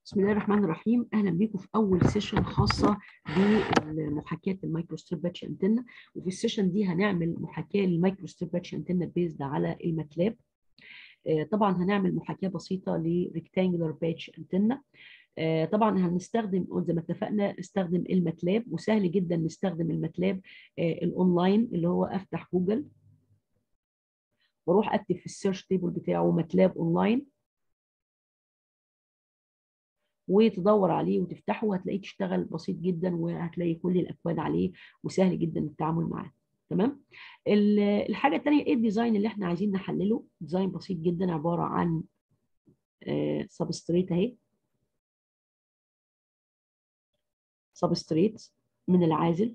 بسم الله الرحمن الرحيم اهلا بيكم في اول سيشن خاصه بمحاكاه المايكرو ستريب باتش انتنا وفي السيشن دي هنعمل محاكاه للمايكرو ستريب باتش انتنا بيزد على الماتلاب طبعا هنعمل محاكاه بسيطه لريكتانجولار باتش انتنا طبعا هنستخدم زي ما اتفقنا نستخدم الماتلاب وسهل جدا نستخدم الماتلاب الاونلاين اللي هو افتح جوجل واروح اكتب في السيرش تيبل بتاعه ماتلاب اونلاين وتدور عليه وتفتحه وهتلاقيه تشتغل بسيط جدا وهتلاقي كل الاكواد عليه وسهل جدا التعامل معاه تمام الحاجه الثانيه ايه الديزاين اللي احنا عايزين نحلله ديزاين بسيط جدا عباره عن سبستريت اهي سبستريت من العازل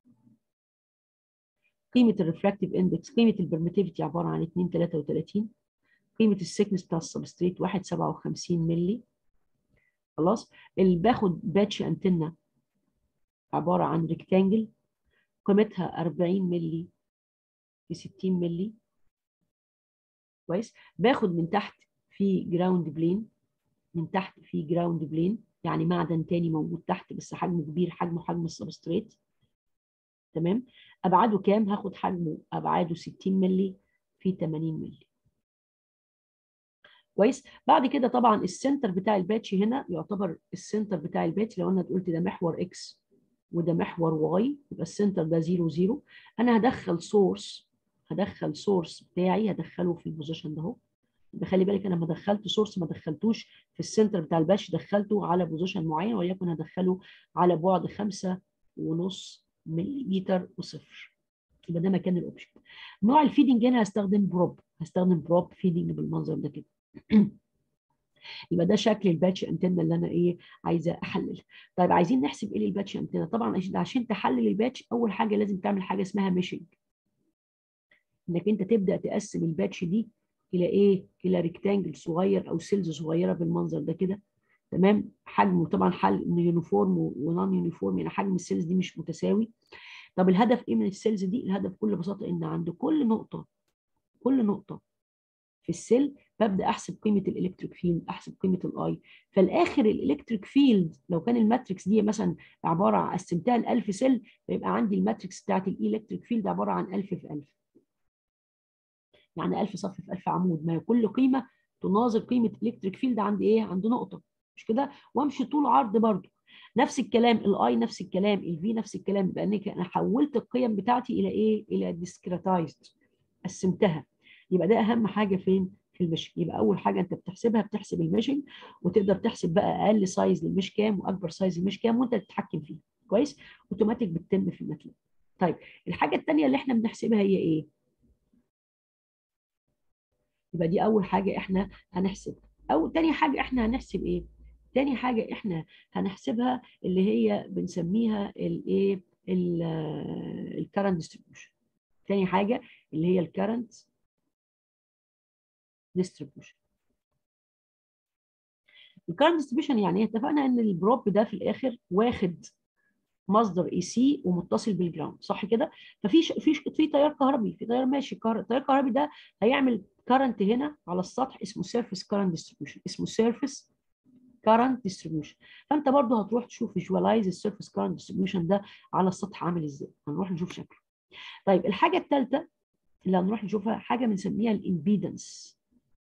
قيمه الريفراكتيف اندكس قيمه البرميتيفيتي عباره عن 2 33 قيمه السكنس بتاع السبستريت 1 57 مللي خلاص اللي باخد باتش انتنا عباره عن ريكتانجل قيمتها 40 مللي في 60 مللي كويس باخد من تحت في جراوند بلين من تحت في جراوند بلين يعني معدن تاني موجود تحت بس حجمه كبير حجمه حجم السبستريت تمام ابعاده كام هاخد حجمه ابعاده 60 مللي في 80 مللي كويس بعد كده طبعا السنتر بتاع الباتش هنا يعتبر السنتر بتاع الباتش لو انا قلت ده محور اكس وده محور واي يبقى السنتر ده 0 0 انا هدخل سورس هدخل سورس بتاعي هدخله في البوزيشن ده اهو يبقى خلي بالك انا لما دخلت سورس ما دخلتوش في السنتر بتاع الباتش دخلته على بوزيشن معين وليكن هدخله على بعد 5 ونص مليمتر وصفر يبقى ده مكان الاوبجكت نوع الفيدنج هنا هستخدم بروب هستخدم بروب فيدنج بالمنظر ده كده يبقى ده شكل الباتش انتنا اللي انا ايه عايزه احللها طيب عايزين نحسب ايه للباتش انتنا طبعا عشان تحلل الباتش اول حاجه لازم تعمل حاجه اسمها ميشنج انك انت تبدا تقسم الباتش دي الى ايه الى ريكتانجل صغير او سيلز صغيره بالمنظر ده كده تمام حجمه طبعا حل يونيفورم ونون يونيفورم يعني حجم السيلز دي مش متساوي طب الهدف ايه من السيلز دي الهدف بكل بساطه ان عند كل نقطه كل نقطه في السيل ببدا احسب قيمه الالكتريك فيلد احسب قيمه الاي فالاخر الالكتريك فيلد لو كان الماتريكس دي مثلا عباره عن قسمتها ل 1000 سيل فيبقى عندي الماتريكس بتاعت الالكتريك فيلد عباره عن 1000 في 1000 يعني 1000 صف في 1000 عمود ما هي كل قيمه تناظر قيمه الالكتريك فيلد عند ايه عند نقطه مش كده وامشي طول عرض برضه نفس الكلام الاي نفس الكلام الفي نفس الكلام يبقى انا حولت القيم بتاعتي الى ايه الى ديسكريتايزد قسمتها يبقى ده اهم حاجه فين في المشي يبقى اول حاجه انت بتحسبها بتحسب المشي وتقدر تحسب بقى اقل سايز للمش كام واكبر سايز للمش كام وانت تتحكم فيه كويس اوتوماتيك بتتم في الماتلاب طيب الحاجه الثانيه اللي احنا بنحسبها هي ايه يبقى دي اول حاجه احنا هنحسبها او تاني حاجه احنا هنحسب ايه تاني حاجه احنا هنحسبها اللي هي بنسميها الايه الكرنت ديستريبيوشن تاني حاجه اللي هي الكرنت ديستريبيوشن الكارنت ديستريبيوشن يعني ايه اتفقنا ان البروب ده في الاخر واخد مصدر اي سي ومتصل بالجراوند صح كده ففي في في تيار كهربي في تيار ماشي التيار الكهربي ده هيعمل كارنت هنا على السطح اسمه سيرفيس كارنت ديستريبيوشن اسمه سيرفيس كارنت ديستريبيوشن فانت برضه هتروح تشوف فيجواليز السيرفيس كارنت ديستريبيوشن ده على السطح عامل ازاي هنروح نشوف شكله طيب الحاجه الثالثه اللي هنروح نشوفها حاجه بنسميها الامبيدنس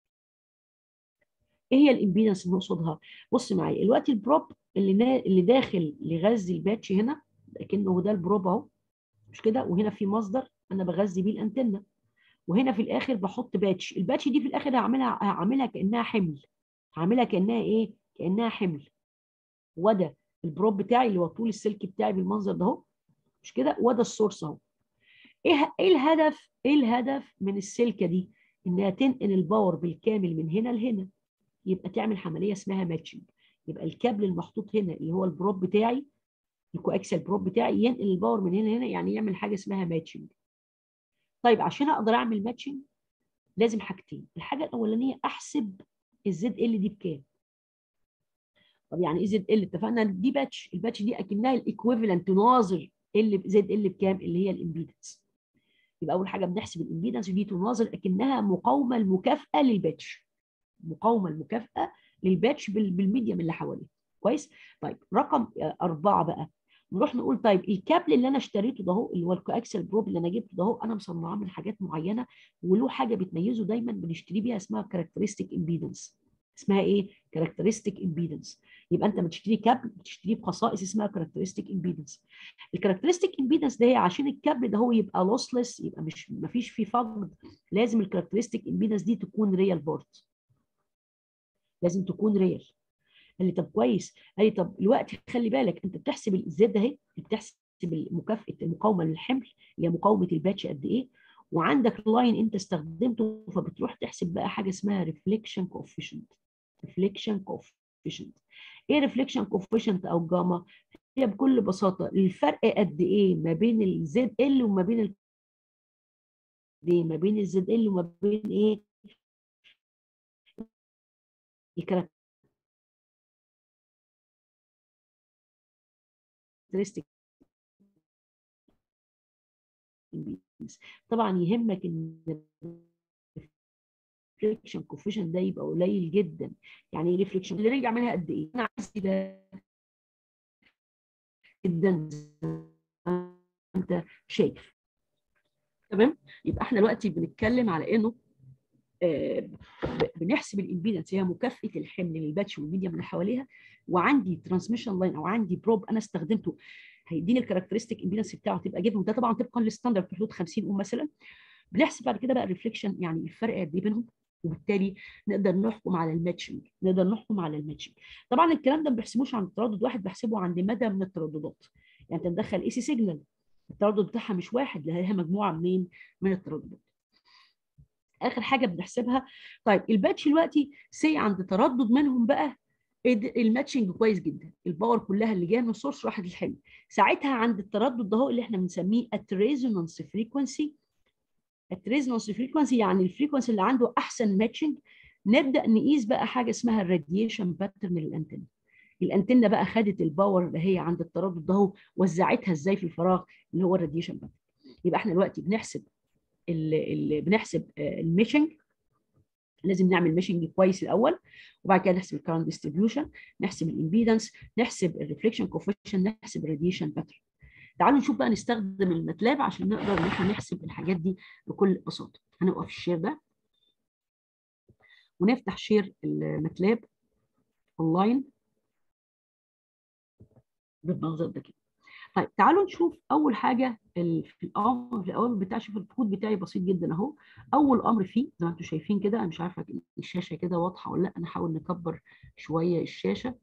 ايه هي الامبيدنس اللي نقصدها بص معايا دلوقتي البروب اللي نا... اللي داخل لغذي الباتش هنا لكنه ده البروب اهو مش كده وهنا في مصدر انا بغذي بيه الانتنه وهنا في الاخر بحط باتش الباتش دي في الاخر هعملها هعملها كانها حمل هعملها كانها ايه كانها حمل وده البروب بتاعي اللي هو طول السلك بتاعي بالمنظر ده اهو مش كده وده السورس اهو ايه ايه الهدف ايه الهدف من السلكه دي انها تنقل الباور بالكامل من هنا لهنا يبقى تعمل عمليه اسمها ماتشنج يبقى الكابل المحطوط هنا اللي هو البروب بتاعي الكواكسيال بروب بتاعي ينقل الباور من هنا لهنا يعني يعمل حاجه اسمها ماتشنج طيب عشان اقدر اعمل ماتشنج لازم حاجتين الحاجه الاولانيه احسب الزد ال دي بكام طب يعني ايه زد ال اتفقنا دي باتش الباتش دي اكنها الايكويفالنت تناظر ال زد ال بكام اللي هي الامبيدنس يبقى اول حاجه بنحسب الامبيدنس دي تناظر اكنها مقاومه المكافاه للباتش المقاومه المكافاه للباتش بالميديم اللي حواليه كويس طيب رقم أربعة بقى نروح نقول طيب الكابل اللي انا اشتريته ده هو اللي هو الكواكسل بروب اللي انا جبته ده هو انا مصنعاه من حاجات معينه وله حاجه بتميزه دايما بنشتري بيها اسمها كاركترستيك امبيدنس اسمها ايه كاركترستيك امبيدنس يبقى انت بتشتري كابل بتشتريه بخصائص اسمها كاركترستيك امبيدنس الكاركترستيك امبيدنس ده هي عشان الكابل ده هو يبقى لوسلس يبقى مش ما فيش فيه فقد لازم الكاركترستيك امبيدنس دي تكون ريال بورت لازم تكون ريال قال لي طب كويس قال لي طب دلوقتي خلي بالك انت بتحسب الزد ده اهي بتحسب مكافاه المقاومه للحمل اللي هي مقاومه الباتش قد ايه وعندك لاين انت استخدمته فبتروح تحسب بقى حاجه اسمها ريفليكشن كوفيشنت ريفليكشن كوفيشنت ايه ريفليكشن كوفيشنت او جاما هي بكل بساطه الفرق قد ايه ما بين الزد ال وما بين ال دي ما بين الزد ال وما بين ايه الكاركترستيك طبعا يهمك ان الريفليكشن كوفيشن ده يبقى قليل جدا يعني ايه ريفليكشن اللي رجع منها قد ايه انا عايز ده جدا انت شايف تمام يبقى احنا دلوقتي بنتكلم على انه آه بنحسب الامبيدنس هي مكافاه الحمل للباتش والميديم اللي حواليها وعندي ترانسميشن لاين او عندي بروب انا استخدمته هيديني الكاركترستيك امبيدنس بتاعه تبقى جيفن وده طبعا طبقا للستاندرد في حدود 50 اوم مثلا بنحسب بعد كده بقى الريفليكشن يعني الفرق قد ايه بينهم وبالتالي نقدر نحكم على الماتشنج نقدر نحكم على الماتشنج طبعا الكلام ده ما بحسبوش عند تردد واحد بحسبه عند مدى من الترددات يعني انت مدخل اي سي سيجنال التردد بتاعها مش واحد لها مجموعه منين من الترددات اخر حاجه بنحسبها طيب الباتش دلوقتي سي عند تردد منهم بقى الماتشنج كويس جدا الباور كلها اللي جايه من السورس راحت للحمل ساعتها عند التردد ده هو اللي احنا بنسميه الريزونانس فريكونسي الريزونانس فريكونسي يعني الفريكونسي اللي عنده احسن ماتشنج نبدا نقيس بقى حاجه اسمها الراديشن باترن للانتنه الانتنه بقى خدت الباور اللي هي عند التردد ده وزعتها ازاي في الفراغ اللي هو الراديشن باترن يبقى احنا دلوقتي بنحسب اللي بنحسب الميشنج لازم نعمل ميشنج كويس الاول وبعد كده نحسب الكرنت ديستريبيوشن نحسب الامبيدنس نحسب الريفليكشن كوفيشن نحسب الراديشن باترن تعالوا نشوف بقى نستخدم الماتلاب عشان نقدر ان احنا نحسب الحاجات دي بكل بساطه هنوقف الشير ده ونفتح شير الماتلاب اونلاين بالمنظر ده كده طيب تعالوا نشوف اول حاجه في الامر في الاول بتاع شوف الكود بتاعي بسيط جدا اهو اول امر فيه زي ما انتم شايفين كده انا مش عارفه الشاشه كده واضحه ولا لا انا هحاول نكبر شويه الشاشه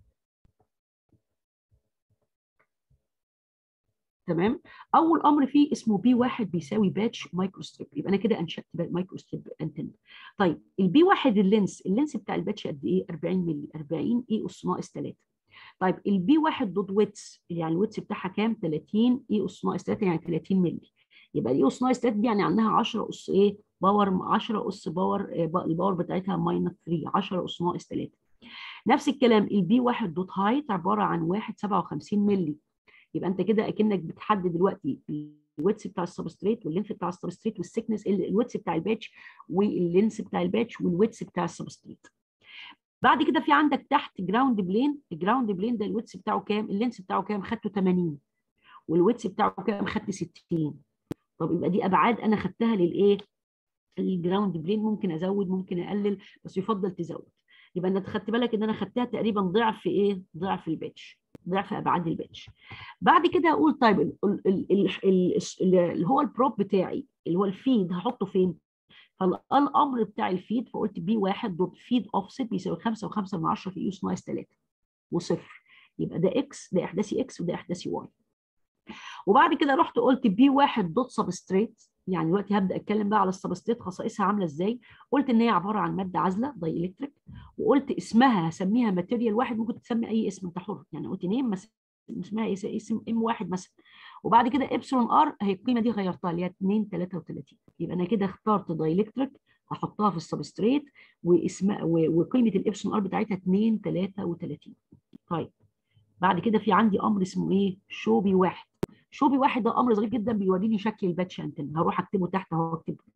تمام اول امر فيه اسمه بي واحد بيساوي باتش مايكرو ستريب يبقى انا كده انشات مايكرو ستريب انتن طيب البي واحد اللينس اللينس بتاع الباتش قد ايه 40 مللي 40 اي اس ناقص 3 طيب البي واحد دوت ويتس يعني الويتس بتاعها كام 30 اي اس ناقص 3 يعني 30 مللي يبقى الاي اس ناقص 3 دي يعني عنها 10 اس ايه باور 10 اس باور الباور بتاعتها ماينس 3 10 اس ناقص 3 نفس الكلام البي واحد دوت هايت عباره عن 1 57 مللي يبقى انت كده اكنك بتحدد دلوقتي الويتس بتاع السبستريت واللينث بتاع السبستريت والسكنس الويتس بتاع الباتش واللينث بتاع الباتش والويتس بتاع السبستريت بعد كده في عندك تحت جراوند بلين الجراوند بلين ده الويتس بتاعه كام اللينث بتاعه كام خدته 80 والويتس بتاعه كام خدت 60 طب يبقى دي ابعاد انا خدتها للايه الجراوند بلين ممكن ازود ممكن اقلل بس يفضل تزود يبقى انت خدت بالك ان انا خدتها تقريبا ضعف ايه ضعف الباتش ضعف ابعاد الباتش بعد كده اقول طيب اللي هو البروب بتاعي اللي هو الفيد هحطه فين فالامر بتاع الفيد فقلت بي واحد دوت فيد اوفست بيساوي 5 و5 من 10 في يوس ناقص 3 وصفر يبقى ده اكس ده احداثي اكس وده احداثي واي وبعد كده رحت قلت بي واحد دوت سبستريت يعني دلوقتي هبدا اتكلم بقى على السبستريت خصائصها عامله ازاي قلت ان هي عباره عن ماده عازله داي الكتريك وقلت اسمها هسميها ماتيريال واحد ممكن تسمي اي اسم انت حر يعني قلت نيم مثلا اسمها اسم ام واحد مثلا وبعد كده ابسلون ار هي القيمه دي غيرتها اللي هي 2 33 يبقى انا كده اخترت داي الكتريك هحطها في السبستريت واسمها وقيمه الابسلون ار بتاعتها 2 33 طيب بعد كده في عندي امر اسمه ايه شوبي واحد شوبي واحد ده امر ظريف جدا بيوريني شكل الباتش انتن هروح اكتبه تحت اهو اكتب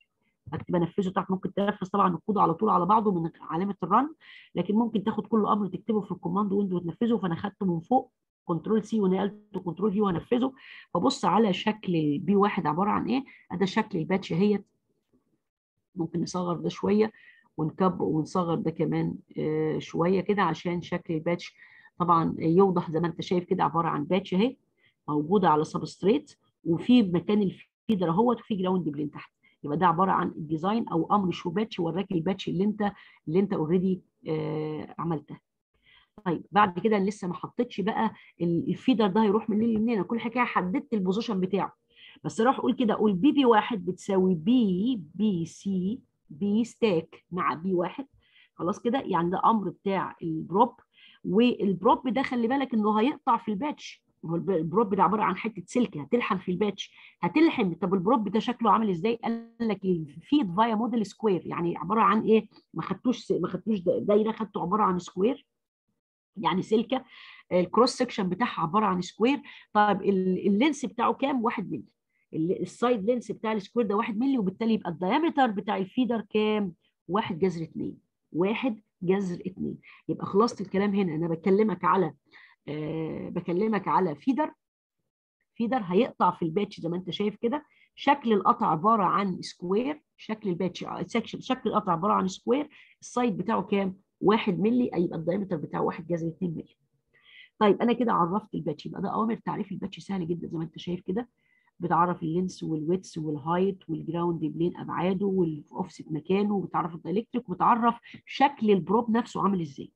اكتب انفذه تحت ممكن تنفذ طبعا الكود على طول على بعضه من علامه الرن لكن ممكن تاخد كل امر تكتبه في الكوماند ويندو وتنفذه فانا خدته من فوق كنترول سي ونقلته كنترول في وهنفذه فبص على شكل البي واحد عباره عن ايه ده شكل الباتش اهيت ممكن نصغر ده شويه ونكب ونصغر ده كمان آه شويه كده عشان شكل الباتش طبعا يوضح زي ما انت شايف كده عباره عن باتش اهي موجوده على سبستريت وفي مكان الفيدر اهوت وفي جراوند بلين تحت يبقى ده عباره عن الديزاين او امر شو باتش وراك الباتش اللي انت اللي انت اوريدي آه عملتها طيب بعد كده لسه ما حطيتش بقى الفيدر ده هيروح منين لمنين كل حكايه حددت البوزيشن بتاعه بس راح اقول كده اقول بي بي واحد بتساوي بي بي سي بي ستاك مع بي واحد خلاص كده يعني ده امر بتاع البروب والبروب ده خلي بالك انه هيقطع في الباتش البروب ده عباره عن حته سلك هتلحم في الباتش هتلحم طب البروب ده شكله عامل ازاي؟ قال لك الفيد فايا موديل سكوير يعني عباره عن ايه؟ ما خدتوش ما خدتوش دايره خدته عباره عن سكوير يعني سلكه الكروس سكشن بتاعها عباره عن سكوير طيب اللينس بتاعه كام؟ 1 مللي السايد لينس بتاع السكوير ده 1 مللي وبالتالي يبقى الدايمتر بتاع الفيدر كام؟ 1 جذر 2 1 جذر 2 يبقى خلاصه الكلام هنا انا بكلمك على أه بكلمك على فيدر فيدر هيقطع في الباتش زي ما انت شايف كده شكل القطع عباره عن سكوير شكل الباتش سكشن شكل القطع عباره عن سكوير السايد بتاعه كام 1 مللي يبقى الدايمتر بتاعه 1 جذر 2 مللي طيب انا كده عرفت الباتش يبقى ده اوامر تعريف الباتش سهل جدا زي ما انت شايف كده بتعرف اللينس والويتس والهايت والجراوند بلين ابعاده والاوفست مكانه وبتعرف الدايلكتريك وبتعرف شكل البروب نفسه عامل ازاي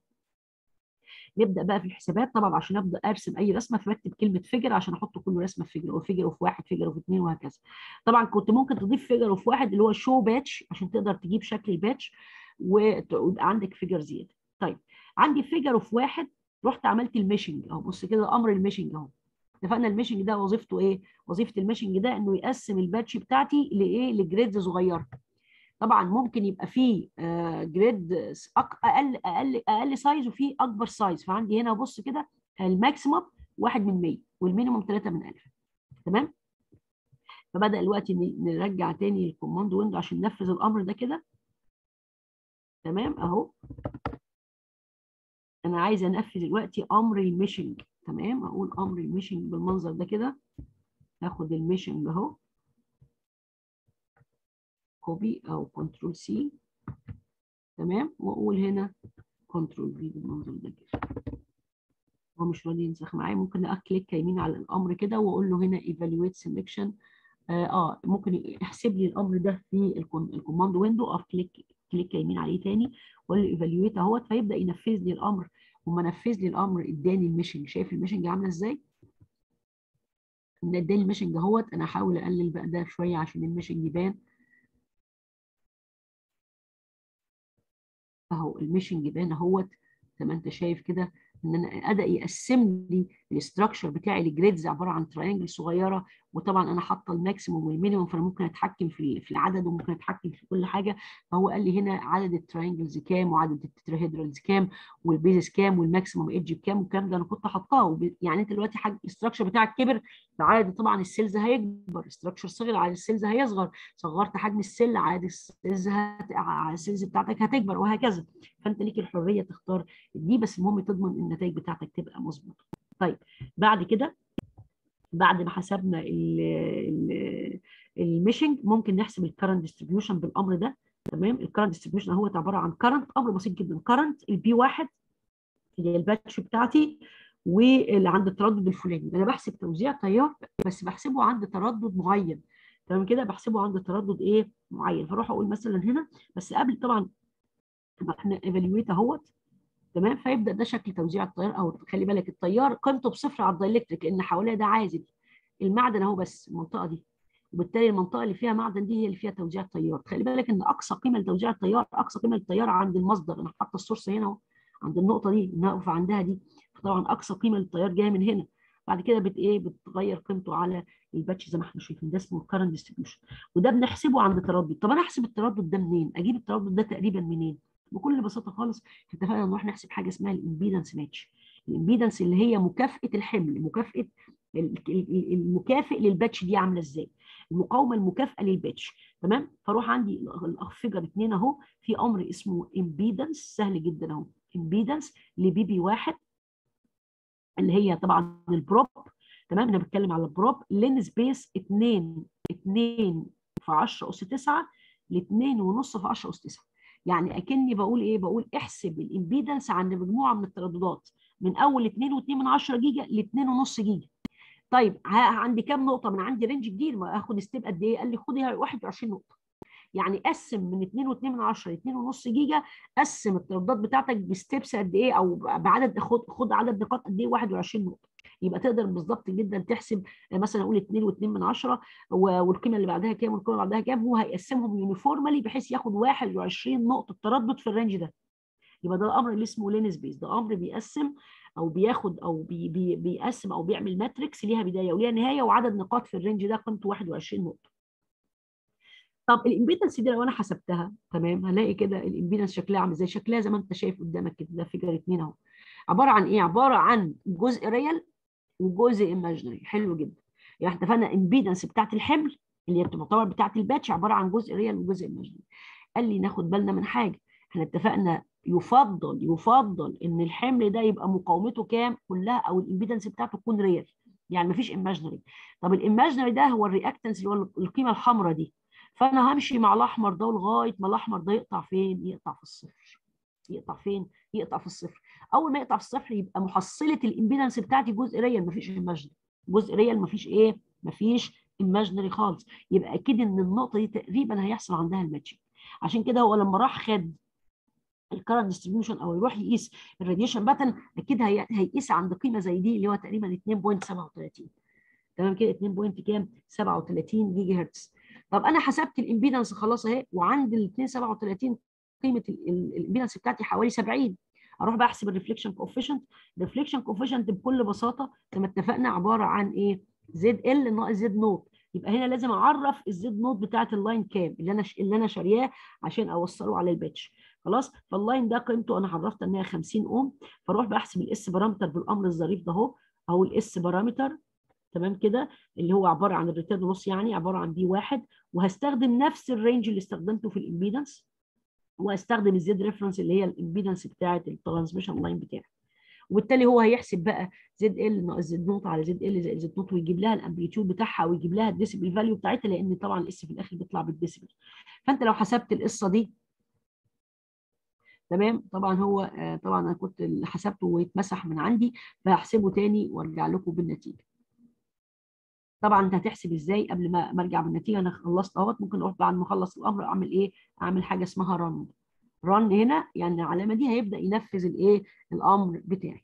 نبدا بقى في الحسابات طبعا عشان ابدا ارسم اي رسمه فبكتب كلمه فيجر عشان احط كل رسمه في فيجر او فيجر اوف واحد فيجر اوف اثنين وهكذا طبعا كنت ممكن تضيف فيجر اوف واحد اللي هو شو باتش عشان تقدر تجيب شكل الباتش ويبقى عندك فيجر زياده طيب عندي فيجر اوف واحد رحت عملت الميشنج اهو بص كده امر الميشنج اهو اتفقنا الميشنج ده وظيفته ايه؟ وظيفه الميشنج ده انه يقسم الباتش بتاعتي لايه؟ لجريدز صغيره. طبعا ممكن يبقى فيه آه جريد اقل اقل اقل سايز وفيه اكبر سايز فعندي هنا بص كده الماكسيمم 1 من 100 والمينيمم 3 من 1000 تمام؟ فبدا دلوقتي نرجع تاني الكوماند ويندو عشان ننفذ الامر ده كده تمام اهو انا عايز انفذ دلوقتي امر الميشنج تمام اقول امر الميشنج بالمنظر ده كده هاخد الميشنج اهو كوبي او كنترول سي تمام واقول هنا كنترول في بالمنظر ده كده هو مش راضي ينسخ معايا ممكن اكليك يمين على الامر كده واقول له هنا ايفالويت سelection آه, اه ممكن يحسب لي الامر ده في الكوماند ويندو او كليك كليك يمين عليه تاني واقول له ايفالويت اهوت فيبدا ينفذ لي الامر وما نفذ لي الامر اداني الميشنج شايف الميشنج عامله ازاي؟ ان اداني الميشنج اهوت انا هحاول اقلل بقى ده شويه عشان الميشنج يبان اهو الميشنج يبان اهوت زي ما انت شايف كده ان انا ادا يقسم لي الاستراكشر بتاعي لجريدز عباره عن تراينجل صغيره وطبعا انا حاطه الماكسيموم والمينيموم فانا ممكن اتحكم في في العدد وممكن اتحكم في كل حاجه فهو قال لي هنا عدد التراينجلز كام وعدد التتراهيدرالز كام والبيزس كام والماكسيموم ايدج بكام والكلام ده انا كنت حاطاه يعني انت دلوقتي حاجه الاستراكشر بتاعك كبر عادي طبعا السيلز هيكبر استراكشر صغر عادي السيلز هيصغر صغرت حجم السيل عادي السيلز هت... السيلز بتاعتك هتكبر وهكذا فانت ليك الحريه تختار دي بس المهم تضمن النتائج بتاعتك تبقى مظبوطه طيب بعد كده بعد ما حسبنا الميشنج ممكن نحسب الكرنت ديستريبيوشن بالامر ده تمام الكرنت ديستريبيوشن هو عباره عن كرنت امر بسيط جدا كرنت البي واحد اللي هي الباتش بتاعتي واللي عند التردد الفلاني انا بحسب توزيع تيار بس بحسبه عند تردد معين تمام كده بحسبه عند تردد ايه معين فاروح اقول مثلا هنا بس قبل طبعا احنا ايفالويت اهوت تمام فيبدا ده شكل توزيع التيار او خلي بالك التيار قيمته بصفر على الدايلكتريك لان حواليه ده عازل المعدن اهو بس المنطقه دي وبالتالي المنطقه اللي فيها معدن دي هي اللي فيها توزيع التيار خلي بالك ان اقصى قيمه لتوزيع التيار اقصى قيمه للتيار عند المصدر انا حاطه السورس هنا اهو عند النقطه دي نقف عندها دي فطبعا اقصى قيمه للتيار جايه من هنا بعد كده بت ايه بتغير قيمته على الباتش زي ما احنا شايفين ده اسمه الكرنت ديستريبيوشن وده بنحسبه عند تردد طب انا احسب التردد ده منين اجيب التردد ده تقريبا منين بكل بساطه خالص اتفقنا نروح نحسب حاجه اسمها الامبيدنس ماتش الامبيدنس اللي هي مكافاه الحمل مكافاه المكافئ للباتش دي عامله ازاي المقاومه المكافئه للباتش تمام فاروح عندي الاخ فيجر 2 اهو في امر اسمه امبيدنس سهل جدا اهو امبيدنس لبي بي واحد اللي هي طبعا البروب تمام انا بتكلم على البروب لين سبيس 2 2 في 10 اس 9 ل 2 ونص في 10 اس 9 يعني اكني بقول ايه بقول احسب الامبيدنس عند مجموعه من الترددات من اول 2.2 من 10 جيجا ل 2.5 جيجا طيب عندي كام نقطه من عندي رينج كبير ما اخد ستيب قد ايه قال لي خدي 21 نقطه يعني قسم من 2.2 من 10 ل 2.5 جيجا قسم الترددات بتاعتك بستيبس قد ايه او بعدد خد خد عدد نقاط قد ايه 21 نقطه يبقى تقدر بالظبط جدا تحسب مثلا اقول 2.2 من 10 والقيمه اللي بعدها كام والقيمه اللي بعدها كام هو هيقسمهم يونيفورمالي بحيث ياخد 21 نقطه تردد في الرينج ده يبقى ده الامر اللي اسمه لين سبيس ده امر بيقسم او بياخد او بي بي بيقسم او بيعمل ماتريكس ليها بدايه وليها نهايه وعدد نقاط في الرينج ده قيمته 21 نقطه طب الامبيدنس دي لو انا حسبتها تمام هلاقي كده الامبيدنس شكلها عامل ازاي شكلها زي ما انت شايف قدامك كده ده فيجر 2 اهو عباره عن ايه عباره عن جزء ريال وجزء ايماجينري حلو جدا يعني احنا اتفقنا امبيدنس بتاعت الحمل اللي هي بتعتبر بتاعت الباتش عباره عن جزء ريال وجزء ايماجينري قال لي ناخد بالنا من حاجه احنا اتفقنا يفضل يفضل ان الحمل ده يبقى مقاومته كام كلها او الامبيدنس بتاعته تكون ريال يعني مفيش ايماجينري طب الايماجينري ده هو الرياكتنس اللي هو القيمه الحمراء دي فانا همشي مع الاحمر ده لغايه ما الاحمر ده يقطع فين يقطع في الصفر يقطع فين يقطع في الصفر اول ما يقطع في الصفر يبقى محصله الامبيدنس بتاعتي جزء ريال مفيش ايماجينري جزء ريال مفيش ايه مفيش ايماجينري خالص يبقى اكيد ان النقطه دي تقريبا هيحصل عندها الماتشنج عشان كده هو لما راح خد الكرنت ديستريبيوشن او يروح يقيس الراديشن باتن اكيد هيقيس عند قيمه زي دي اللي هو تقريبا 2.37 تمام كده 2 بوينت كام 37 جيجا هرتز طب انا حسبت الامبيدنس خلاص اهي وعند ال 237 قيمه الامبيدنس بتاعتي حوالي 70 اروح بقى احسب الريفليكشن كوفيشنت الريفليكشن كوفيشنت بكل بساطه زي ما اتفقنا عباره عن ايه زد ال ناقص زد نوت يبقى هنا لازم اعرف الزد نوت بتاعت اللاين كام اللي انا اللي انا شارياه عشان اوصله على الباتش خلاص فاللاين ده قيمته انا عرفت ان هي 50 اوم فاروح بحسب الاس بارامتر بالامر الظريف ده اهو اهو الاس بارامتر تمام كده اللي هو عباره عن الريتيرن لوس يعني عباره عن دي واحد وهستخدم نفس الرينج اللي استخدمته في الامبيدنس وهستخدم الزد ريفرنس اللي هي الامبيدنس بتاعه الترانسميشن لاين بتاعي وبالتالي هو هيحسب بقى زد ال ناقص زد نوت على زد ال زائد زد نوت ويجيب لها الامبليتيود بتاعها ويجيب لها الديسيبل فاليو بتاعتها لان طبعا الاس في الاخر بيطلع بالديسيبل فانت لو حسبت القصه دي تمام طبعا هو طبعا انا كنت حسبته ويتمسح من عندي فهحسبه تاني وارجع لكم بالنتيجه طبعا انت هتحسب ازاي قبل ما ارجع بالنتيجه انا خلصت اهوت ممكن اروح بعد ما اخلص الامر اعمل ايه اعمل حاجه اسمها رن رن هنا يعني العلامه دي هيبدا ينفذ الايه الامر بتاعي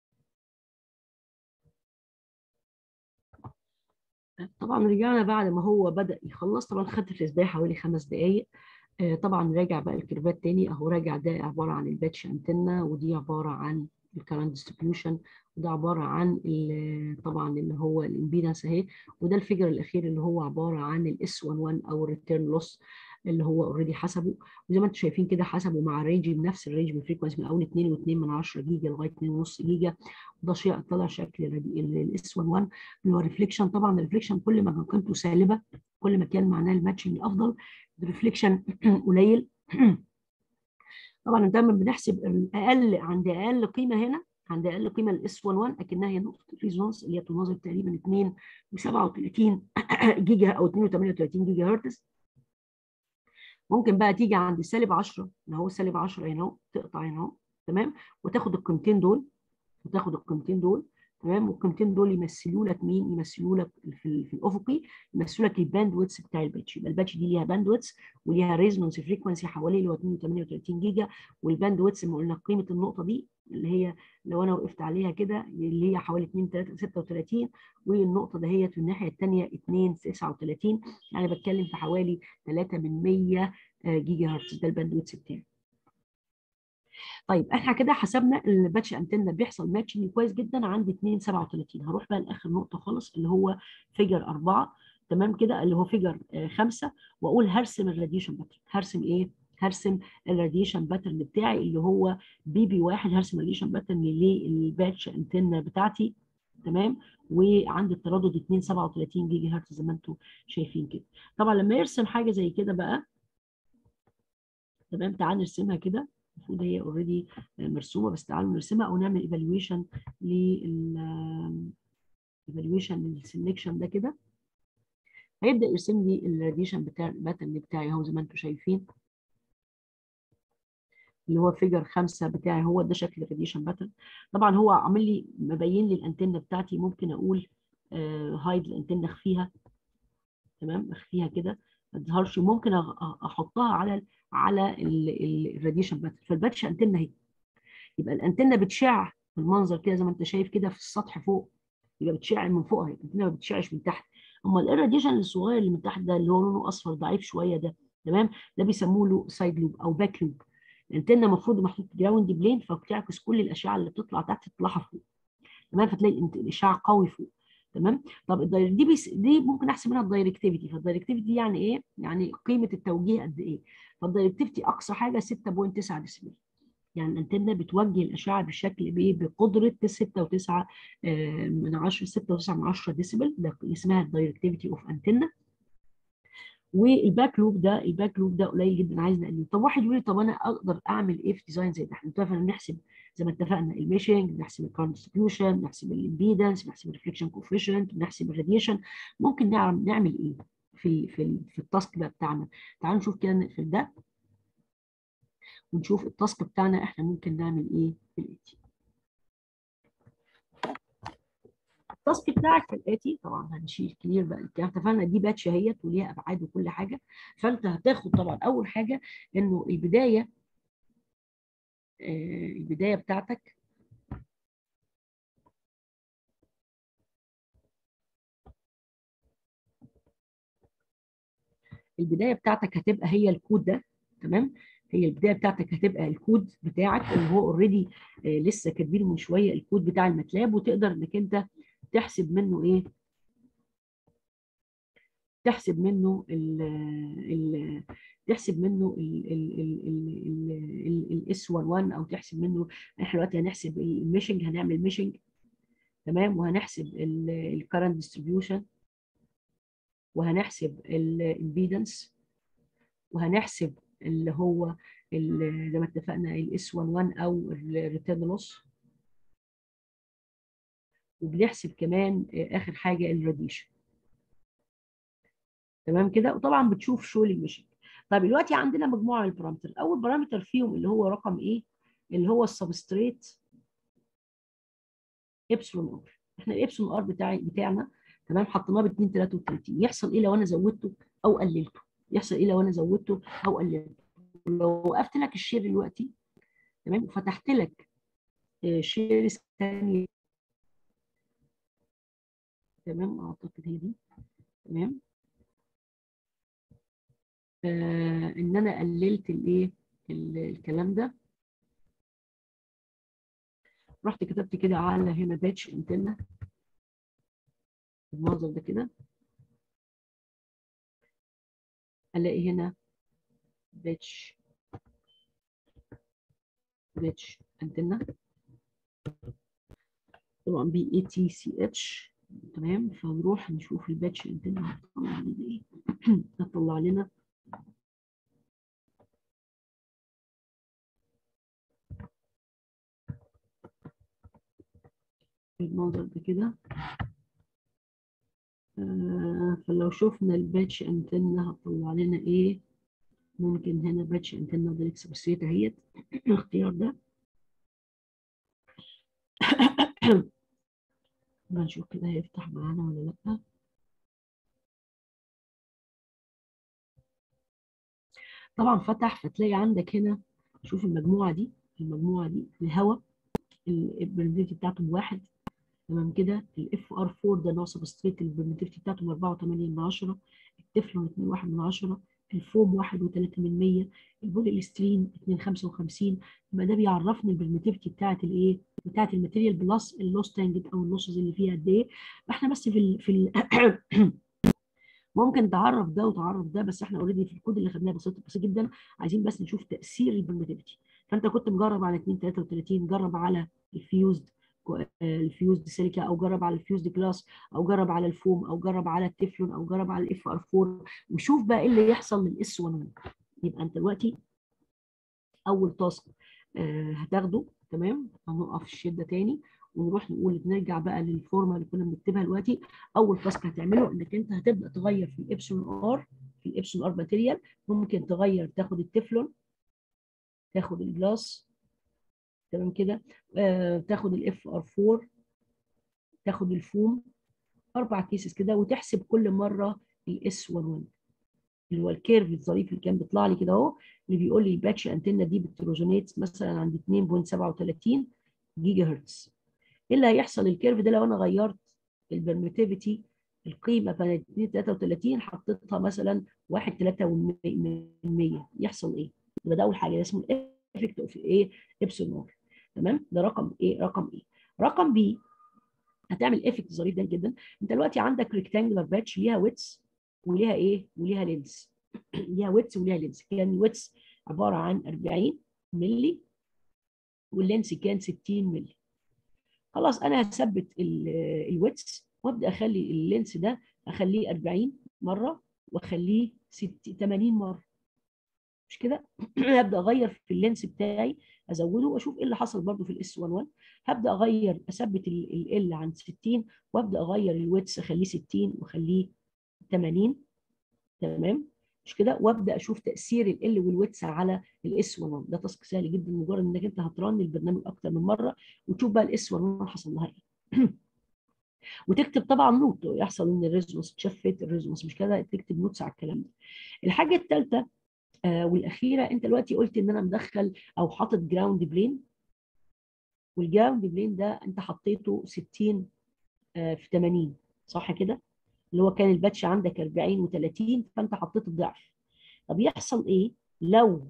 طبعا رجعنا بعد ما هو بدا يخلص طبعا خدت في الاسبوع حوالي خمس دقائق طبعا راجع بقى الكيرفات تاني اهو راجع ده عباره عن الباتش انتنا ودي عباره عن الكرنت ديستريبيوشن وده عباره عن طبعا اللي هو الامبيدنس اهي وده الفيجر الاخير اللي هو عباره عن الاس 11 او الريتيرن لوس اللي هو اوريدي حسبه وزي ما انتم شايفين كده حسبه مع رينج بنفس الرينج بالفريكونسي من اول 2.2 من 10 جيجا لغايه 2.5 جيجا وده شيء طلع شكل الاس 11 اللي هو ريفليكشن طبعا الريفليكشن كل ما كان قيمته سالبه كل ما كان معناه الماتشنج افضل الريفليكشن قليل طبعا دايما بنحسب الاقل عند اقل قيمه هنا عند اقل قيمه الاس 11 اكنها هي نقطه الريزونانس اللي هي تناظر تقريبا 2 و37 جيجا او 2 و38 جيجا هرتز ممكن بقى تيجي عند سالب 10 اللي هو سالب 10 هنا اهو تقطع هنا اهو تمام وتاخد القيمتين دول وتاخد القيمتين دول تمام والقيمتين دول يمثلوا لك مين؟ يمثلوا لك في, في الافقي يمثلوا لك الباند ويتس بتاع الباتش يبقى الباتش دي ليها باند ويتس وليها ريزونانس فريكونسي حوالي اللي هو 238 جيجا والباند ويتس ما قلنا قيمه النقطه دي اللي هي لو انا وقفت عليها كده اللي هي حوالي 2 3 36 والنقطه دهيت في الناحيه الثانيه 2 39 يعني بتكلم في حوالي 3 من 100 جيجا هرتز ده الباند ويتس بتاعي طيب احنا كده حسبنا الباتش انتنا بيحصل ماتشنج كويس جدا عند 2 37 هروح بقى لاخر نقطه خالص اللي هو فيجر 4 تمام كده اللي هو فيجر 5 واقول هرسم الراديشن باترن هرسم ايه هرسم الراديشن باترن بتاعي اللي هو بي بي واحد هرسم الراديشن باترن للباتش انتنا بتاعتي تمام وعند التردد 237 جيجا هرتز زي ما انتم شايفين كده طبعا لما يرسم حاجه زي كده بقى تمام تعال نرسمها كده المفروض هي اوريدي مرسومه بس تعالوا نرسمها او نعمل ايفالويشن لل ايفالويشن للسلكشن ده كده هيبدا يرسم لي الراديشن بتاع الباترن بتاعي اهو زي ما انتم شايفين اللي هو فيجر خمسة بتاعي هو ده شكل الراديشن باترن طبعا هو عامل لي مبين لي الانتنه بتاعتي ممكن اقول هايد الانتنه اخفيها تمام اخفيها كده ما تظهرش ممكن احطها على على الراديشن باترن فالباتش انتنه اهي يبقى الانتنه بتشع بالمنظر كده زي ما انت شايف كده في السطح فوق يبقى بتشع من فوق اهي الانتنه ما بتشعش من تحت امال الراديشن الصغير اللي من تحت ده اللي هو لونه اصفر ضعيف شويه ده تمام ده بيسموه له سايد لوب او باك لوب الانتنه المفروض محطوط جراوند بلين فبتعكس كل الاشعه اللي بتطلع تحت تطلعها فوق تمام فتلاقي الاشعاع قوي فوق تمام طب دي بيس دي ممكن احسب منها الدايركتيفيتي فالدايركتيفيتي دي يعني ايه يعني قيمه التوجيه قد ايه فالدايركتيفيتي اقصى حاجه 6.9 ديسبل يعني الانتنه بتوجه الاشعه بشكل بايه بقدره 6.9 من 10 6.9 من 10 ديسبل ده اسمها الدايركتيفيتي اوف انتنه والباك لوب ده الباك لوب ده قليل جدا عايز نقلله طب واحد يقول لي طب انا اقدر اعمل ايه في ديزاين زي ده احنا اتفقنا نحسب زي ما اتفقنا الميشنج نحسب الكارنت ديستريبيوشن نحسب الامبيدنس نحسب الريفليكشن كوفيشنت نحسب الراديشن ممكن نعمل نعمل ايه في في في التاسك بقى بتاعنا تعالوا نشوف كده نقفل ده ونشوف التاسك بتاعنا احنا ممكن نعمل ايه في الاتي التاسك بتاعك كالاتي طبعا هنشيل كلير بقى الكلام اتفقنا دي باتش اهيت وليها ابعاد وكل حاجه فانت هتاخد طبعا اول حاجه انه البدايه آه البدايه بتاعتك البدايه بتاعتك هتبقى هي الكود ده تمام هي البدايه بتاعتك هتبقى الكود بتاعك اللي هو اوريدي آه لسه كاتبينه من شويه الكود بتاع الماتلاب وتقدر انك انت تحسب منه ايه تحسب منه ال ال تحسب منه الاس 11 او تحسب منه احنا دلوقتي هنحسب الميشنج هنعمل ميشنج تمام وهنحسب الكرنت ديستريبيوشن وهنحسب الامبيدنس وهنحسب اللي هو زي ما اتفقنا الاس 11 او الريتيرن لوس وبنحسب كمان اخر حاجه الراديشن تمام كده وطبعا بتشوف شغل المشن طيب دلوقتي عندنا مجموعه من البارامتر اول بارامتر فيهم اللي هو رقم ايه اللي هو السبستريت ابسلون ار احنا الابسلون ار بتاعي بتاعنا تمام حطيناه ب 2 33 يحصل ايه لو انا زودته او قللته يحصل ايه لو انا زودته او قللته لو وقفت لك الشير دلوقتي تمام وفتحت لك شير ثانيه تمام اعتقد هي دي تمام آه ان انا قللت الايه الكلام ده رحت كتبت كده على هنا باتش انتنا المنظر ده كده الاقي هنا باتش باتش انتنا طبعا بي اي تي سي اتش تمام فنروح نشوف الباتش انتنا هتطلع لنا ايه هتطلع لنا المنظر ده كده آه فلو شفنا الباتش انتنا هتطلع لنا ايه ممكن هنا باتش انتنا ده الاكسبرسيت اهيت الاختيار ده هنشوف كده هيفتح معانا ولا لا طبعا فتح فتلاقي عندك هنا شوف المجموعه دي المجموعه دي الهواء البرميتيفيتي بتاعته بواحد تمام كده الاف ار 4 ده نوع سبستريت البرميتيفيتي بتاعته 4.8 من 10 التفلون 2.1 من 10 الفوم 1.3 من 100 البولي استرين 2.55 يبقى ده بيعرفني البرميتيفيتي بتاعت الايه بتاعت الماتيريال بلس اللوس تانجد او اللوسز اللي فيها قد ايه احنا بس في ال في ال ممكن تعرف ده وتعرف ده بس احنا اوريدي في الكود اللي خدناه بسيط بسيط جدا عايزين بس نشوف تاثير البرميتيفيتي فانت كنت مجرب على 2 33 جرب على الفيوزد الفيوزد سيليكا او جرب على الفيوزد جلاس او جرب على الفوم او جرب على التeflon او جرب على الاف ار 4 وشوف بقى ايه اللي يحصل للاس 1 يبقى انت دلوقتي اول تاسك آه هتاخده تمام هنقف الشده تاني ونروح نقول نرجع بقى للفورمه اللي كنا بنكتبها دلوقتي اول تاسك هتعمله انك انت هتبدا تغير في الابسون ار في الابسون ار ماتيريال ممكن تغير تاخد التeflon تاخد الجلاس تمام كده آه تاخد الاف ار 4 تاخد الفوم اربع كيسز كده وتحسب كل مره الاس 11 اللي هو الكيرف الظريف اللي كان بيطلع لي كده اهو اللي بيقول لي الباتش انتنا دي بتروجينيت مثلا عند 2.37 جيجا هرتز ايه اللي هيحصل الكيرف ده لو انا غيرت البرميتيفيتي القيمه كانت 33 حطيتها مثلا 1 3 من 100 يحصل ايه؟ يبقى ده اول حاجه ده اسمه الافكت اوف ايه؟ ابسون ار تمام؟ ده رقم ايه؟ رقم ايه؟ رقم بي هتعمل افكت ظريف ده جدا انت دلوقتي عندك ريكتانجلر باتش ليها ويتس وليها ايه؟ وليها لينس ليها ويتس وليها لينس كان الويتس عباره عن 40 مللي واللينس كان 60 مللي خلاص انا هثبت الويتس وابدا اخلي اللينس ده اخليه 40 مره واخليه 80 مره مش كده هبدا اغير في اللينس بتاعي ازوده واشوف ايه اللي حصل برده في الاس 11 هبدا اغير اثبت ال عند 60 وابدا اغير الويتس اخليه 60 واخليه 80 تمام مش كده وابدا اشوف تاثير ال والويتس على الاس 11 ده تاسك سهل جدا مجرد انك انت هترن البرنامج اكتر من مره وتشوف بقى الاس 11 حصل لها ايه وتكتب طبعا نوت يحصل ان الريزونس اتشفت الريزونس مش كده تكتب نوتس على الكلام ده الحاجه الثالثه آه والاخيره انت دلوقتي قلت ان انا مدخل او حاطط جراوند بلين والجراوند بلين ده انت حطيته 60 آه في 80 صح كده اللي هو كان الباتش عندك 40 و30 فانت حطيت الضعف طب يحصل ايه لو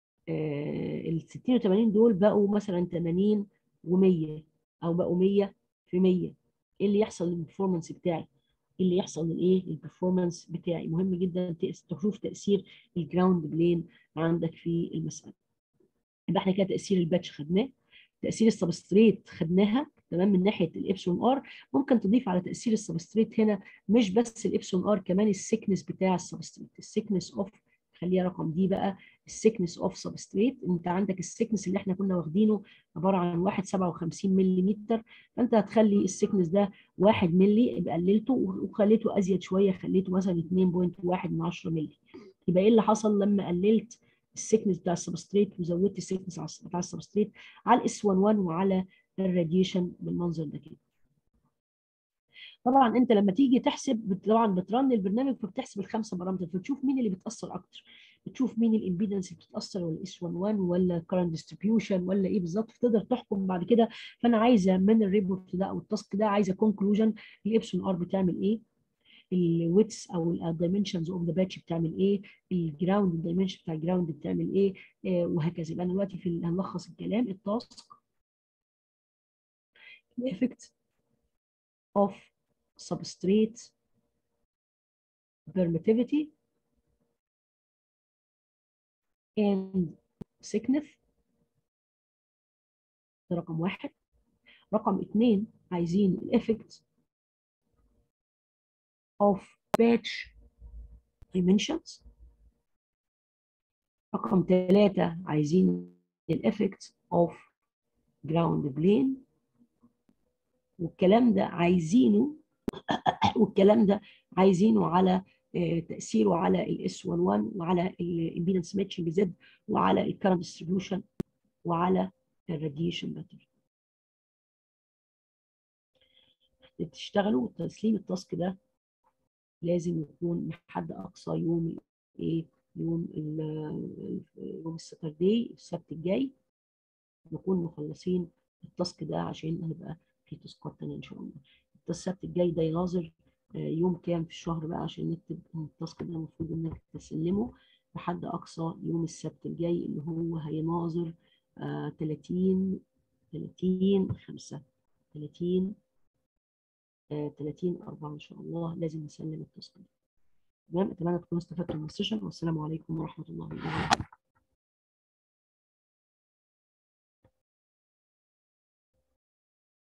آه ال 60 و80 دول بقوا مثلا 80 و100 او بقوا 100 في 100 ايه اللي يحصل للبرفورمانس بتاعي ايه اللي يحصل للايه للبرفورمانس بتاعي مهم جدا تشوف تاثير الجراوند بلين عندك في المساله يبقى احنا كده تاثير الباتش خدناه تاثير السبستريت خدناها تمام من ناحيه الابسون ار ممكن تضيف على تاثير السبستريت هنا مش بس الابسون ار كمان السكنس بتاع السبستريت السكنس اوف خليها رقم دي بقى السكنس اوف سبستريت انت عندك السكنس اللي احنا كنا واخدينه عباره عن 1.57 ملم فانت هتخلي السكنس ده 1 ملي يبقى قللته وخليته ازيد شويه خليته مثلا 2.1 من 10 ملي يبقى ايه اللي حصل لما قللت السكنس بتاع السبستريت وزودت السكنس بتاع السبستريت على الاس 11 وعلى الراديشن بالمنظر ده كده طبعا انت لما تيجي تحسب طبعا بترن البرنامج فبتحسب الخمسه بارامتر فتشوف مين اللي بيتاثر اكتر بتشوف مين الامبيدنس اللي بتتاثر ولا اس 11 ولا كارنت ديستريبيوشن ولا ايه بالظبط فتقدر تحكم بعد كده فانا عايزه من الريبورت ده او التاسك ده عايزه كونكلوجن الابسون ار بتعمل ايه الويتس او الدايمنشنز اوف ذا باتش بتعمل ايه الجراوند الدايمنشن بتاع الجراوند بتعمل ايه آه وهكذا يبقى انا دلوقتي في هنلخص الكلام التاسك effect of substrate permittivity and thickness ده رقم واحد رقم اثنين عايزين الافكت of batch dimensions رقم ثلاثة عايزين الافكت of ground plane والكلام ده عايزينه والكلام ده عايزينه على تاثيره على الاس 11 وعلى الامبيدنس ماتشنج زد وعلى الكرنت ديستريبيوشن وعلى الراديشن باترن تشتغلوا تسليم التاسك ده لازم يكون لحد اقصى يوم ايه يوم يوم الساتردي السبت الجاي نكون مخلصين التاسك ده عشان هنبقى في تاسكات تانية ان شاء الله السبت الجاي ده يناظر يوم كام في الشهر بقى عشان نكتب التاسك ده المفروض انك تسلمه لحد اقصى يوم السبت الجاي اللي هو هيناظر 30 30 5 30 30 4 ان شاء الله لازم نسلم التاسك ده تمام اتمنى تكونوا استفدتوا من السيشن والسلام عليكم ورحمه الله وبركاته